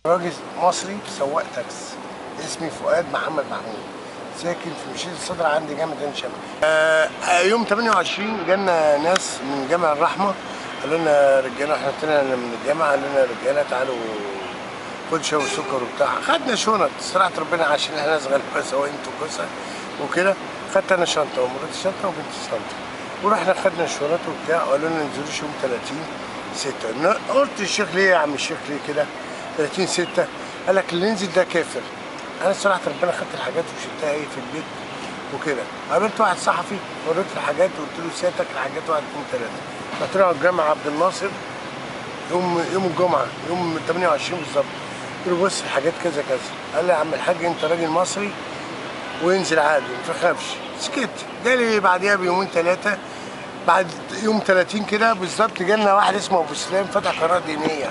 راجل مصري سواق تاكس اسمي فؤاد محمد محمود ساكن في مشيط الصدر عندي جامعة عين شمس آه يوم 28 جالنا ناس من جامع الرحمة قالوا لنا رجاله احنا طلعنا من الجامعة قالوا لنا رجاله تعالوا خد شاي وسكر وبتاع خدنا شنط صراحة ربنا عشان احنا ناس غلابة سواقين توكسة وكده خدت انا شنطة ومراتي شنطة وبنتي شنطة ورحنا خدنا الشنط وبتاع قالوا لنا ننزلوش يوم 30 6 قلت الشيخ ليه يا عم الشيخ ليه كده 30 6 قال لك اللي ينزل ده كافر انا صراحه ربنا خدت الحاجات وشلتها ايه في البيت وكده قابلت واحد صحفي وريت الحاجات وقلت له سيادتك الحاجات واحد اثنين ثلاثه رحت له على الجامعه عبد الناصر يوم يوم الجمعه يوم 28 بالظبط قلت له بص الحاجات كذا كذا قال لي يا عم الحاج انت راجل مصري وينزل عادي ما تخافش سكت جالي بعديها بيومين ثلاثه بعد يوم 30 كده بالظبط جالنا واحد اسمه ابو سلام فتح قناه دينيه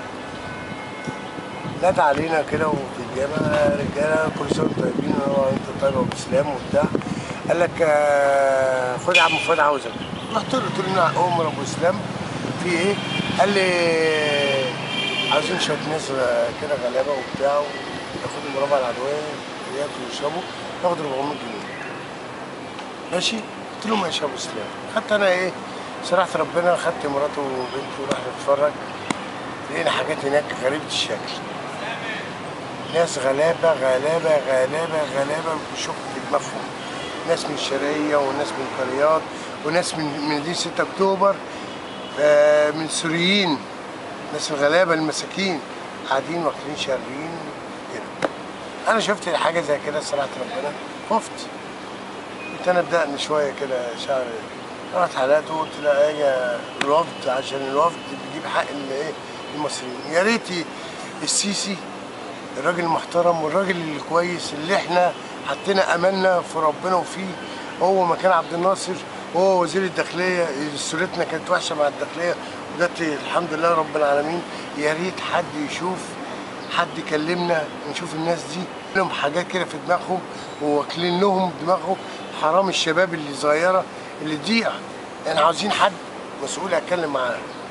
نادى علينا كده وفي الجامعه رجاله كل سنه وانتم طيبين وانت طيب يا ابو سلام وبتاع قال لك آه، خد يا عم فؤاد عاوزك رحت له قلت له نعم امر ابو سلام في ايه؟ قال لي عاوزين شويه ناس كده غلابه وبتاع ياخدوا المربع العدويه ياكلوا ويشربوا ياخدوا 400 جنيه ماشي قلت له ماشي يا ابو سلام خدت انا ايه صراحه ربنا خدت مراته وبنته ورحنا نتفرج لقينا حاجات هناك غريبه الشكل ناس غلابه غلابه غلابه غلابه بشق في دماغهم ناس من الشرقيه وناس من قريات وناس من من مدينه 6 اكتوبر آه، من سوريين ناس الغلابه المساكين قاعدين واكلين شاربين كده انا شفت حاجه زي كده صراحه ربنا خفت قلت انا بدأني شويه كده شعر رحت حلقته وقلت لا اجي الوفد عشان الوفد بيجيب حق الايه المصريين يا ريت السيسي الراجل المحترم والراجل الكويس اللي احنا حطينا املنا في ربنا وفيه هو مكان عبد الناصر وهو وزير الداخليه صورتنا كانت وحشه مع الداخليه وجت الحمد لله رب العالمين يا ريت حد يشوف حد يكلمنا نشوف الناس دي لهم حاجات كده في دماغهم وواكلين لهم دماغهم حرام الشباب اللي صغيره اللي تضيع يعني عاوزين حد مسؤول يتكلم معاه